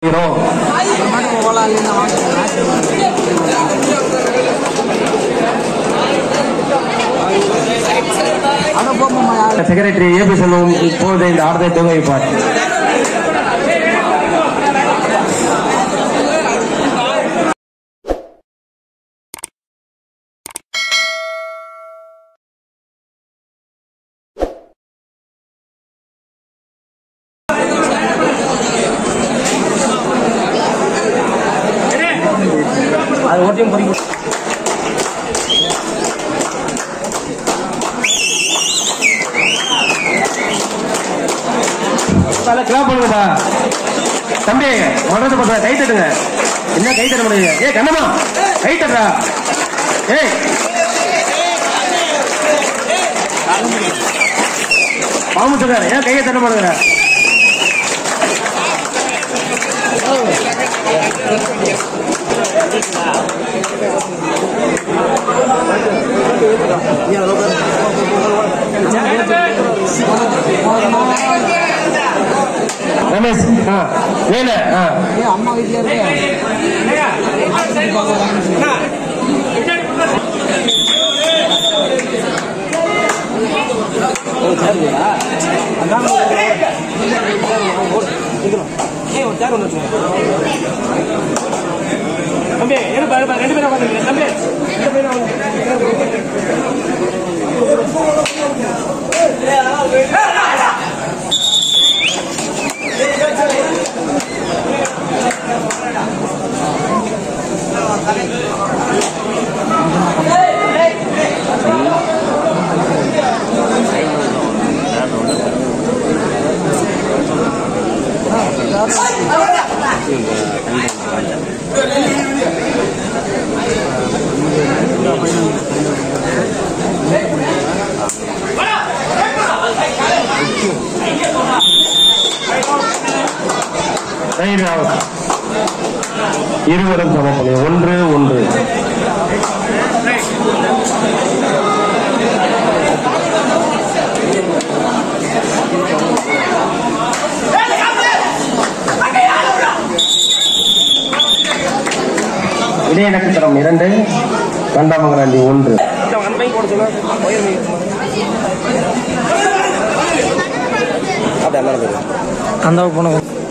Secretary AB செல்வம் இப்போது இந்த ஆட்டத்தை துவங்கி வைப்பார் அது ஓட்டியும் பிடிக்கும் கிளாப் பண்ணுங்கப்பா தம்பி வர்றது பசங்க கை தட்டுங்க என்ன கை தட்ட முடியுங்க ஏ கண்ணம்மா கை தட்டுறா ஏய் பாம்பு சுகர் ஏன் கையை தட்ட மாட்டேங்கிற ரமேஷ் ஆ வேல ஆ அம்மா வீட்ல இருக்கு தம்பி இருப்பா இருப்பா ரெண்டு பேரும் உட்காந்துருங்க தம்பி ரெண்டு பேரும் ரைட் அவுட் இருவரும் சமப்பணி ஒன்று ஒன்று இளைய நட்சத்திரம் இரண்டு கண்டாமங்கராண்டி ஒன்று அந்த போன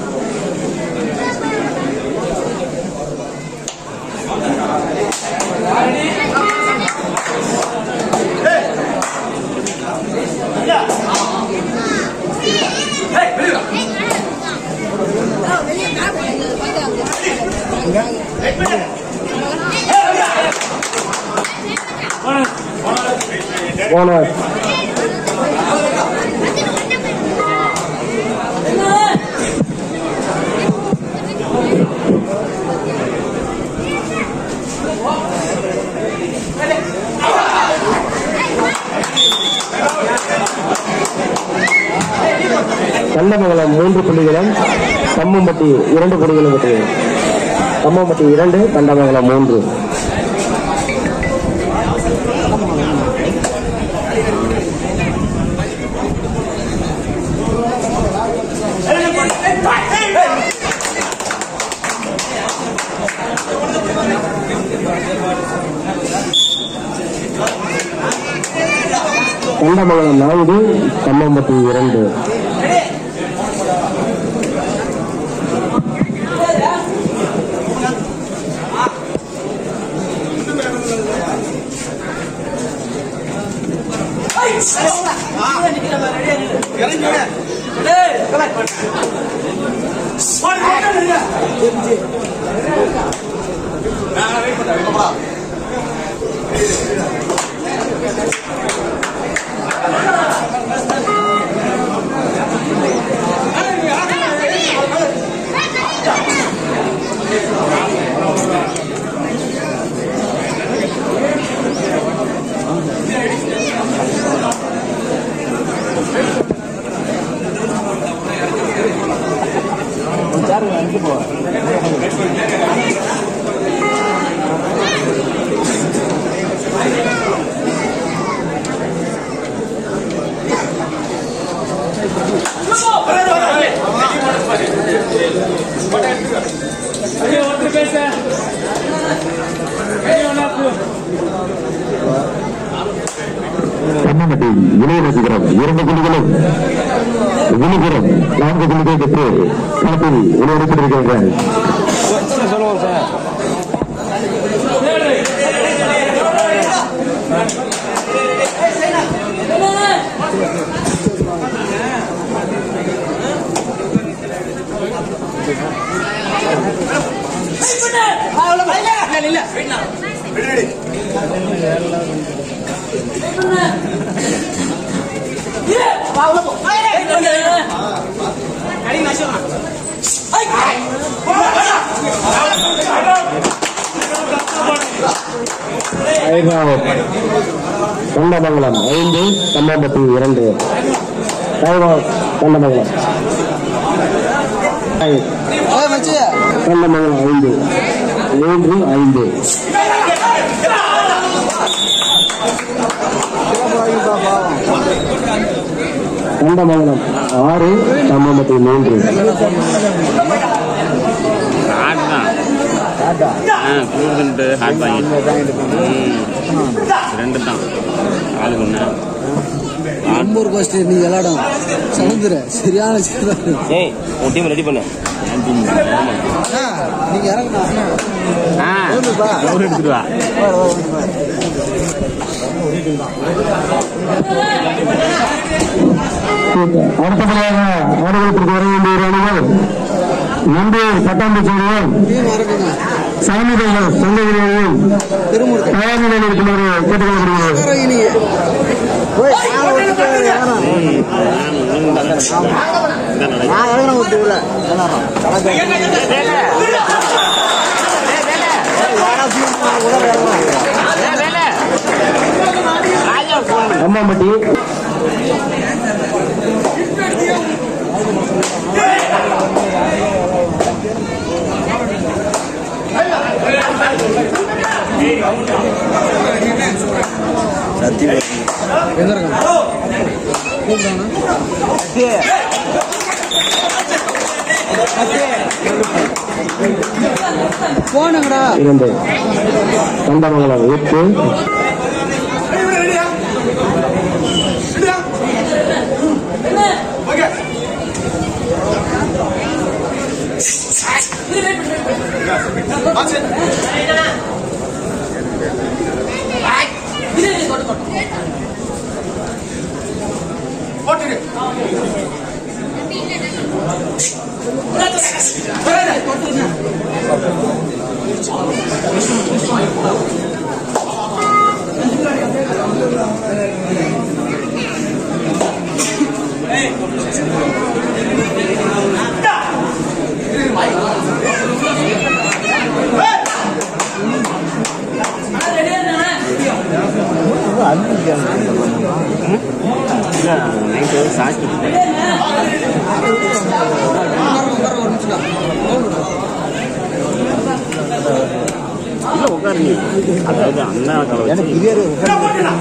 போனஸ் கண்டமங்கலம் மூன்று புள்ளிகளும் கம்மம்பட்டி இரண்டு புள்ளிகளும் பெற்றது கம்மம்பட்டி இரண்டு கண்டமங்கலம் மூன்று கண்டமங்கலம் நான்கு கம்மம்பட்டி இரண்டு கண்ணமட்டி இளைய நட்சத்திரம் இரண்டு புள்ளிகளும் விழுப்புரம் நான்கு புள்ளிகள் பெற்று களத்தில் விளையாடிக்கொண்டிருக்கிறார்கள் சொல்லுவோம் சார் ஐகாவத் கண்டமங்கலம் ஐந்து கண்ணம்பட்டி இரண்டு ஐகாவத் கண்டமங்கலம் கண்டமங்கலம் ஐந்து மூன்று ஐந்து கண்டமங்கலம் ஆறு கண்ணம்பட்டி மூன்று ஹார்ட் தான் ஆ கூடுதல்ட்டு ஹார்ட் வாங்கி ம். ரெண்டு தான் ஆளுக்கு ஒன்று நம்பூர் கோஸ்ட் நீ விளையாடும் சமுந்திர சரியான சிறப்பு. ஏய் உன் டீம் ரெடி பண்ணு ஆ, நீங்க இறங்கணும் ஆ எவ்வளோ எடுத்துட்டு வா அடுத்தபடியாக ஆடுகளத்திற்கு வர வேண்டிய ஒரு அணிகள் நம்பியூர் பட்டாம்பூச்சியும் டீம் இறங்குங்க சாமிகள் சந்தைகளையும் திருமுருகன் தயார் நிலையில் இருக்குமாறு கேட்டுக்கொள்ளப்படுகிறது இறங்கி நீங்க போய் நான் விட்டுட்டு இறங்கணும். நான் இறங்கணும் விட்டு உள்ள எல்லாரும் அம்மாம்பட்டி எங்க இருக்கான் கூப்பிட்டானா போனுங்கடா இரண்டு கண்டமங்கலம் எட்டு நைட்டு சாக்கி இல்லை உட்காருங்க அதாவது அண்ணா கலை வச்சு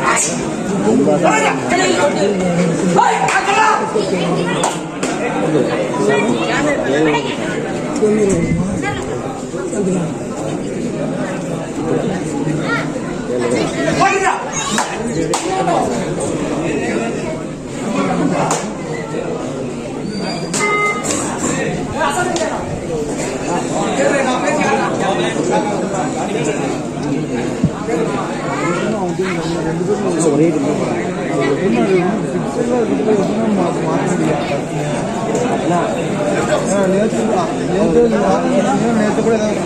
நேற்று கூட ஏதாவது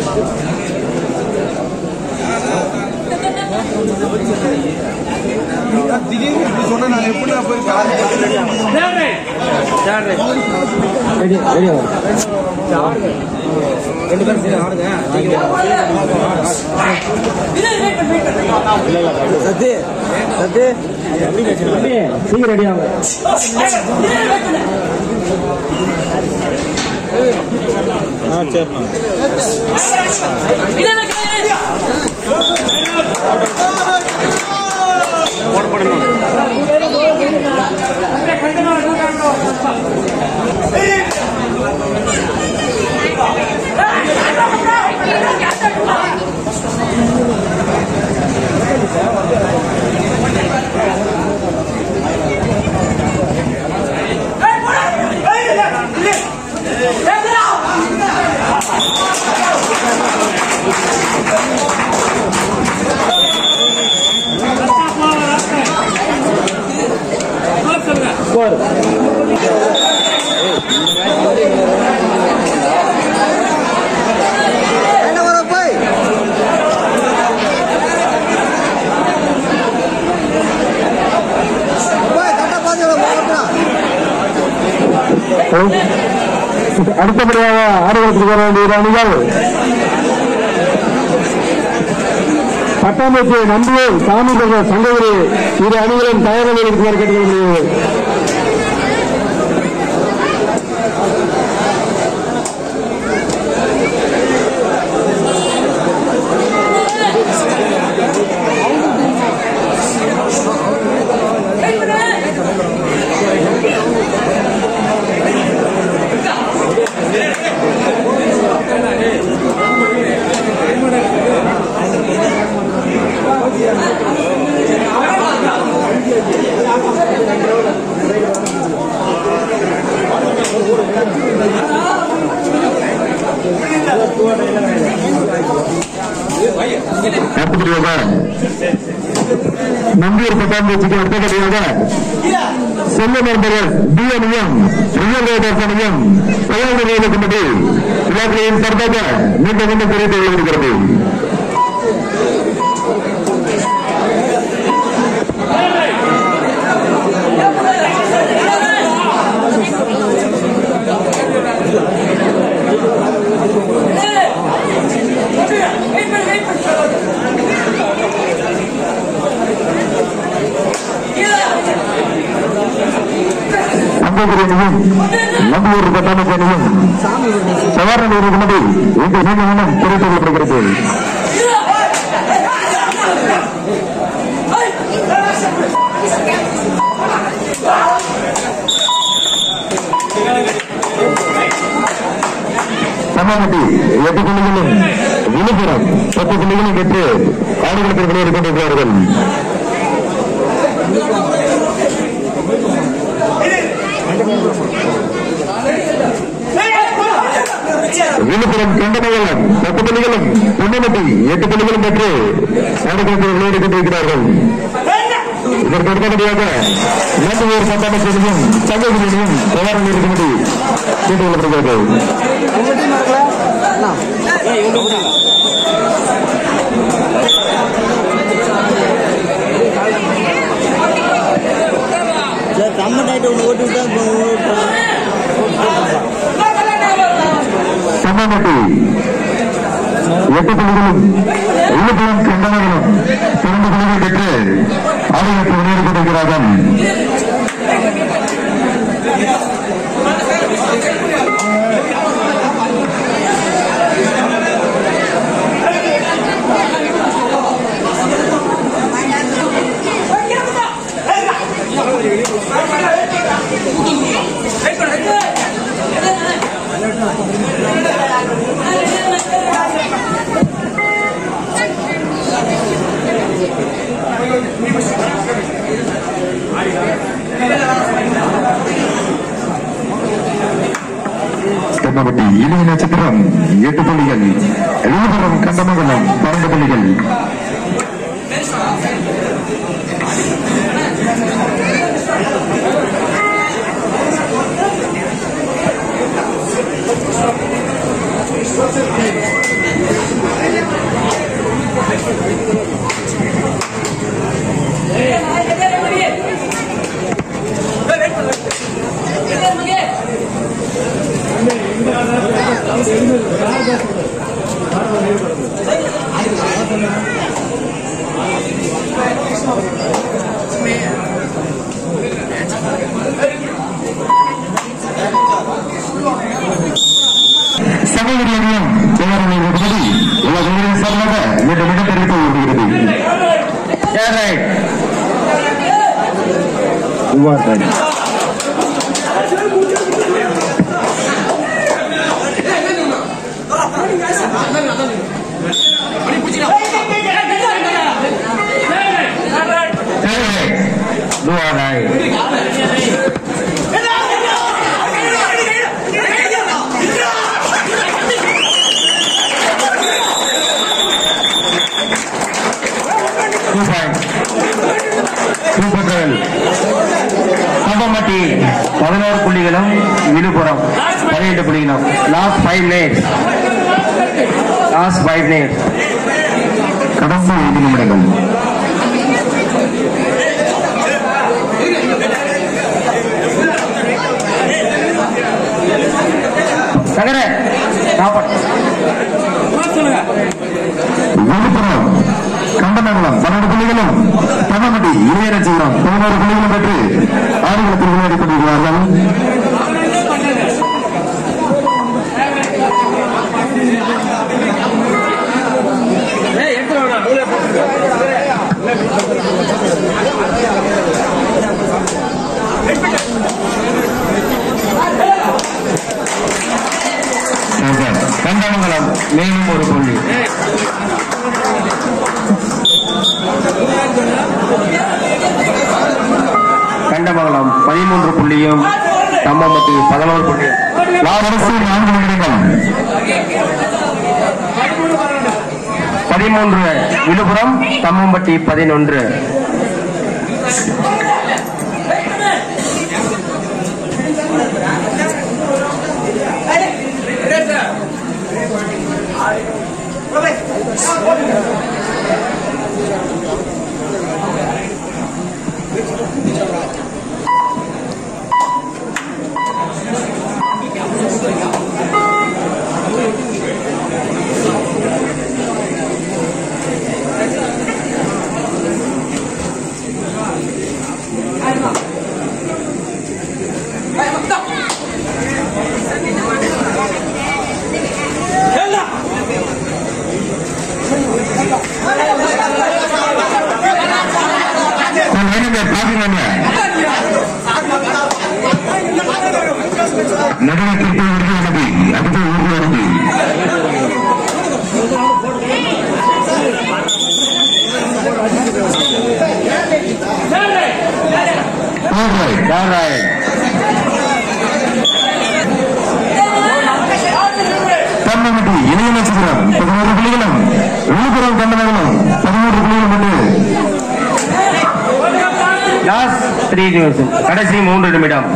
திடீர்னு இப்படி சொன்னா நான் எப்படி போய் ரெடி ரெடி ரெண்டு பேரும் சேர்ந்து ஆடுங்க சத்து சத்து சீக்கிரம் ரெடி ஆகும் ஆ சரிண்ணா போடப்படணும் அடுத்தபடியாக ஆடுகளத்துக்கு வர வேண்டிய இரு அணிகள் பட்டாம்பூச்சி நம்பியூர் சாமி பிரதர் சங்ககிரி இரு அணிகளும் தயார் நிலையில் இருக்குமாறு கேட்டுக்கொள்கிறது அடுத்தபடியாக நம்பியூர் பட்டாம்பூச்சிக்கு அடுத்தபடியாக செல்ல நண்பர்கள் டி அணியும் ரியல் ரைடர்ஸ் அணியும் தயார் நிலையில் கொண்டது விழாக்களின் சார்பாக மீண்டும் மீண்டும் தெரிவித்துக் கொள்கிறது சங்ககிரி அணியும் நம்பியூர் பட்டாம்பூச்சி அணியும் தயார் நிலையில் கொண்டது இன்று மீண்டும் மீண்டும் தெரிவித்துக் கொள்ளப்படுகிறது சமமட்டி எட்டு புள்ளிகளும் விழுப்புரம் பத்து புள்ளிகளும் பெற்று ஆடுகளத்தில் விளையாடிக் கொண்டிருக்கிறார்கள் விழுப்புரம் கண்டமங்கலம் பத்து புள்ளிகளும் பொன்னமட்டி எட்டு புள்ளிகளும் பெற்று ஆடுகளத்தில் விளையாடிக் கொண்டிருக்கிறார்கள் இதற்கு அடுத்தபடியாக நம்பூர் சட்டமன்றத்திலும் சங்ககிரியிலும் விவரம் இருக்கும்படி கேட்டுக் கொள்ளப்படுகிறது உங்க டீம் இருக்கல அண்ணா சரி கம்மன் ஆயிட்டு ஒன்று ஓட்டி விட்டா இப்போ ஓட்டுறான் சமமட்டி எட்டு புள்ளிகளும் விழுப்புரம் கண்டமங்கலம் இரண்டு புள்ளிகள் பெற்று ஆடுகளத்தில் விளையாடிக் கொண்டிருக்கிறார்கள் கண்டமட்டி இளைய நட்சத்திரம் எட்டு புள்ளிகள் விழுப்புரம் கண்டமங்கலம் பன்னெண்டு புள்ளிகள் சகோதரி அணியும் பேரணி விடுபடி எல்லா வீரர்கள் சார்பாக மீண்டும் மீண்டும் தெரிவித்துக் கொள்கிறது கம்பமட்டி பதினோரு புள்ளிகளும் விழுப்புரம் பன்னிரண்டு புள்ளிகளும் லாஸ்ட் ஃபைவ் நேர்ஸ் லாஸ்ட் ஃபைவ் நேர்ஸ் கடந்த ஐந்து நிமிடங்கள் சங்கர சாப்பாடு விழுப்புரம் கண்டமங்கலம் பன்னெண்டு புள்ளிகளும் தவமட்டி இளையரசிபுரம் பதினோரு புள்ளிகளும் பெற்று ஆடுகளத்தில் விளையாடிக் கொண்டிருக்கிறார்கள் கண்டமங்கலம் மேலும் ஒரு புள்ளி கண்டமங்கலம் பதிமூன்று புள்ளியும் தம்மம்பட்டி பதினோரு புள்ளியும் கடைசி நான்கு நிமிடங்கள் பதிமூன்று விழுப்புரம் தம்மம்பட்டி பதினொன்று கொஞ்சம் வேணுங்க பாக்குறாங்க நடுவத்திற்கு உறுதி அனுப்பி அடுத்த உறுதி அனுப்பி நாராயண் தன்னமட்டி இணைய நட்சத்திரம் பதினோரு புள்ளிகளும் விழுப்புரம் கண்டமங்கலம் பதிமூன்று புள்ளிகளும் கொண்டு லாஸ்ட் த்ரீ நிமிஷம் கடைசி மூன்று நிமிடம்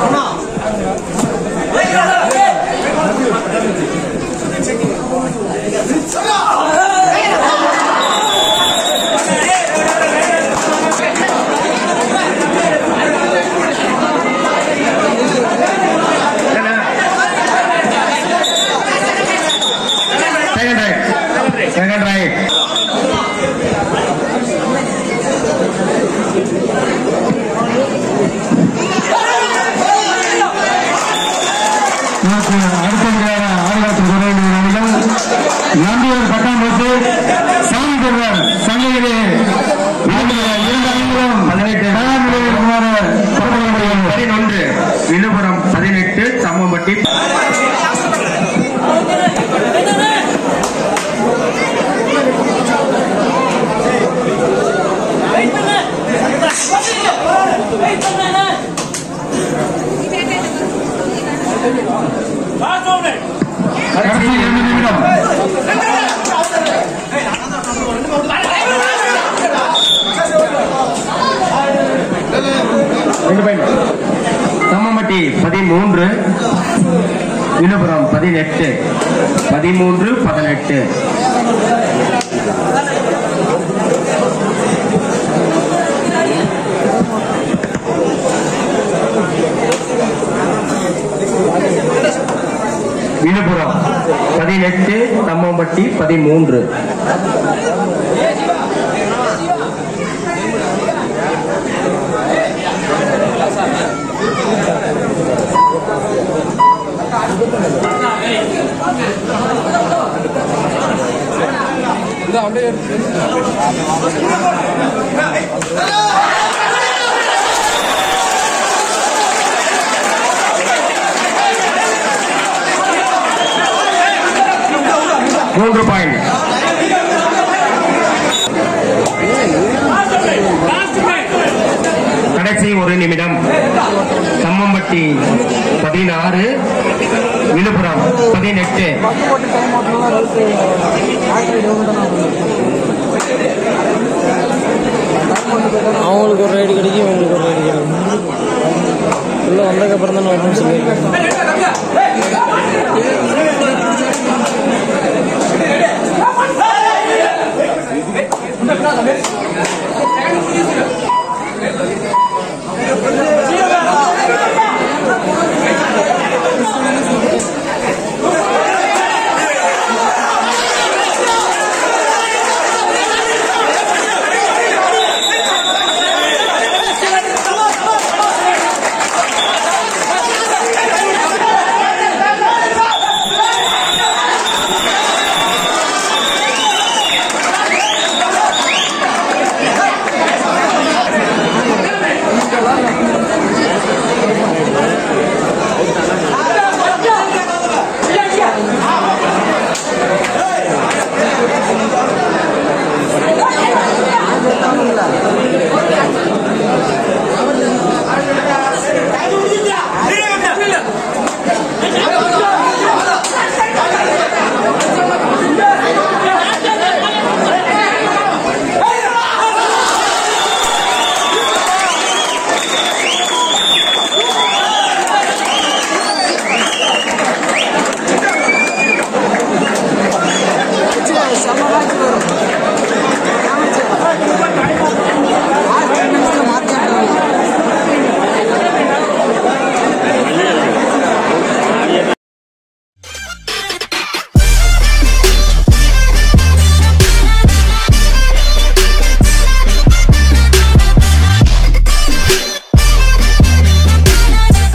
செகண்ட் ரைட் செகண்ட் ரைட் நமக்கு அடுத்தபடியாக ஆதிகாலத்தில் வர வேண்டிய நிலையில் நம்பியூர் பட்டாம் போட்டு சாமி பெறுவார் சங்கையிலே இரண்டு ஐந்துகளும் பதினெட்டு தயார் நிலையில் இருக்குமாறு புறப்படுகிறார்கள். பதினொன்று விழுப்புரம் பதினெட்டு தம்மம்பட்டி கடைசி இரண்டு நிமிடம் ரெண்டு பாயிண்ட் தம்மம்பட்டி பதிமூன்று விழுப்புரம் பதினெட்டு பதிமூன்று பதினெட்டு விழுப்புரம் பதினெட்டு தம்மம்பட்டி பதிமூன்று மூன்று பாயிண்ட் கடைசி ஒரு நிமிடம் தம்மம்பட்டி பதினாறு விழுப்புரம் பதினெட்டு அவங்களுக்கு ஒரு ரைடு கிடைக்கும் இவங்களுக்கு ஒரு ரைடு கிடைக்கும் உள்ள வந்ததுக்கப்புறம் தான் வரணும்னு சொல்லியிருக்காங்க